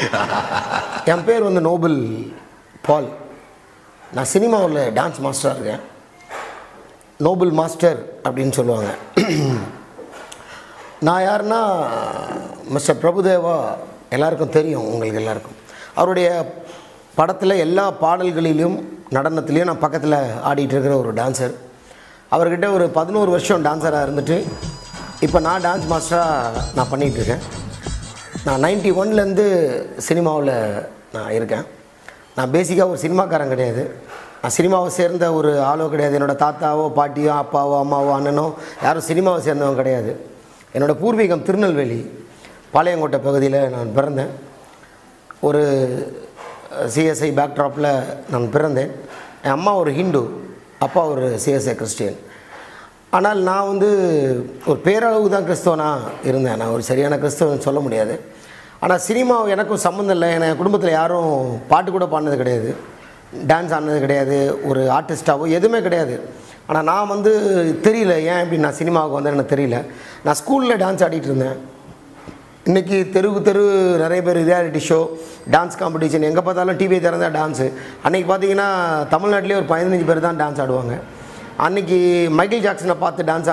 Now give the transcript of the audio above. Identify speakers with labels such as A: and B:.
A: என் பேர் வந்து நோபல் பால் நான் சினிமாவில் டான்ஸ் மாஸ்டராக இருக்கேன் நோபல் மாஸ்டர் அப்படின்னு சொல்லுவாங்க நான் யாருன்னா மிஸ்டர் பிரபுதேவா எல்லாருக்கும் தெரியும் உங்களுக்கு எல்லாருக்கும் அவருடைய படத்தில் எல்லா பாடல்களிலும் நடனத்துலேயும் நான் பக்கத்தில் ஆடிட்டு இருக்கிற ஒரு டான்சர் அவர்கிட்ட ஒரு பதினோரு வருஷம் டான்ஸராக இருந்துட்டு இப்போ நான் டான்ஸ் மாஸ்டராக நான் பண்ணிகிட்ருக்கேன் நான் நைன்டி ஒன்லேருந்து சினிமாவில் நான் இருக்கேன் நான் பேசிக்காக ஒரு சினிமாக்காரன் கிடையாது நான் சினிமாவை சேர்ந்த ஒரு ஆளோ கிடையாது என்னோடய தாத்தாவோ பாட்டியோ அப்பாவோ அம்மாவோ அண்ணனோ யாரும் சினிமாவை சேர்ந்தவங்க கிடையாது என்னோடய பூர்வீகம் திருநெல்வேலி பாளையங்கோட்டை பகுதியில் நான் பிறந்தேன் ஒரு சிஎஸ்ஐ பேக்ட்ராப்பில் நான் பிறந்தேன் என் அம்மா ஒரு ஹிந்து அப்பா ஒரு சிஎஸ்ஐ கிறிஸ்டியன் ஆனால் நான் வந்து ஒரு பேரளவு தான் கிறிஸ்தவனாக இருந்தேன் நான் ஒரு சரியான கிறிஸ்தவன் சொல்ல முடியாது ஆனால் சினிமா எனக்கும் சம்மந்தம் இல்லை என் குடும்பத்தில் யாரும் பாட்டு கூட பாடினது கிடையாது டான்ஸ் ஆடினது கிடையாது ஒரு ஆர்டிஸ்டாவோ எதுவுமே கிடையாது ஆனால் நான் வந்து தெரியல ஏன் இப்படி நான் சினிமாவுக்கு வந்தேன்னு எனக்கு தெரியல நான் ஸ்கூலில் டான்ஸ் ஆடிட்டு இருந்தேன் இன்றைக்கி தெருவுக்கு தெரு நிறைய பேர் ரியாலிட்டி ஷோ டான்ஸ் காம்படிஷன் எங்கே பார்த்தாலும் டிவி திறந்தா டான்ஸு அன்றைக்கி பார்த்தீங்கன்னா தமிழ்நாட்டிலே ஒரு பதினஞ்சு பேர் தான் டான்ஸ் ஆடுவாங்க அன்றைக்கி மைக்கேல் ஜாக்சனை பார்த்து டான்ஸ்